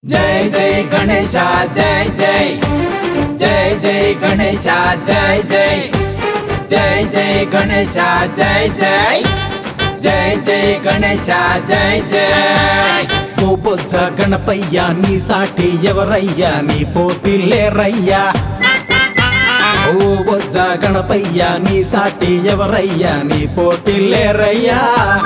జై జై గణేశ జై జై జై జై గణేశ జై జై జై జై గణేశ జై జై జై జై గణేశ జై జై ఓ బొజ్జ గణపయ్య నీ సాటి ఎవరయ్యా నీ పోటీ లేరయ్యా ఓ బొజ్జ గణపయ్య నీ సాటి ఎవరయ్యా నీ పోటీ లేరయ్యా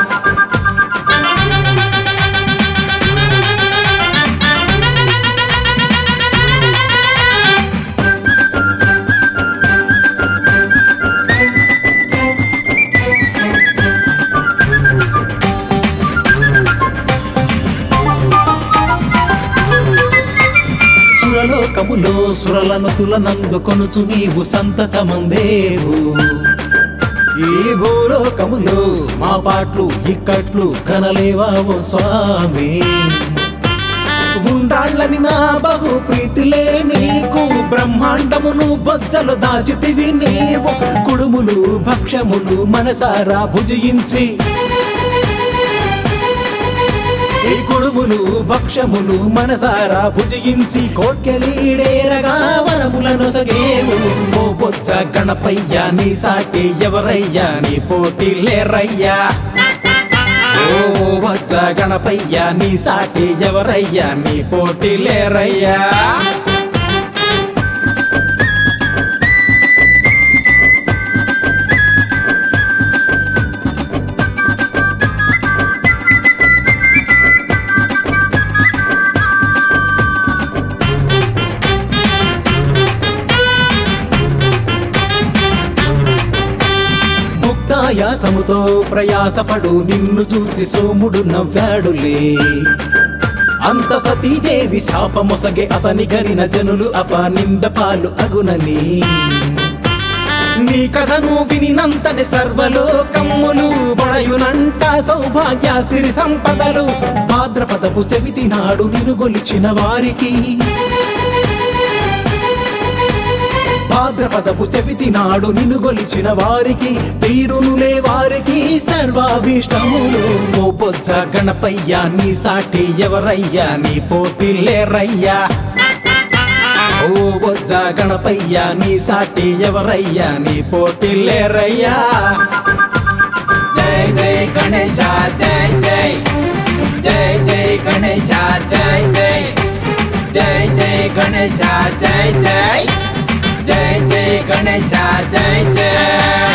సురలోకములో సురలను తులనందుకొనుచు నీవు సంతసమందేవు ఈ భూలోకములో మా పాటలు ఇక్కట్లు కనలేవా ఓ స్వామి ఉండాళ్ళని నా బహు ప్రీతిలే నీకు బ్రహ్మాండమును బొజ్జలు దాచితివి నీవు కుడుములు భక్ష్యములు మనసారా భుజించి ఈ కుడుములు భక్ష్యములు మనసారా భుజించి కోట్కెలీడేరగా వరములను సగేవు ఓ బొచ్చ గణపయ్య నీ సాటి ఎవరయ్యా నీ పోటీ లేరయ్యా ఓ బొచ్చ గణపయ్య నీ సాటి ఎవరయ్యా నీ పోటీ లేరయ్యా ముక్తాయాసముతో ప్రయాసపడు నిన్ను చూసి సోముడు నవ్వాడులే అంత సతీదేవి శాపమొసగే అతని గనిన జనులు అపనింద పాలు అగునని నీ కథను వినినంతనే సర్వలోకమ్ములు బడయునంట సౌభాగ్య సిరి సంపదలు భాద్రపదపు చెవితి నాడు నిను గొలిచిన వారికి భాద్రపదపు చెవితి నాడు నిన్ను గొలిచిన వారికి తీరునులే వారికి సర్వాభీష్టములు ఓ పొజ్జ గణపయ్య నీ సాటి ఎవరయ్యా నీ పోటీ లేరయ్యా ఓ బొజ్జ గణపయ్య నీ సాటి ఎవరయ్యా నీ పోటీ లేరయ్యా జై జై గణేశ జై జై జై జై గణేశ జై జై జై జై గణేశ జై జై జై జై గణేశ జై జై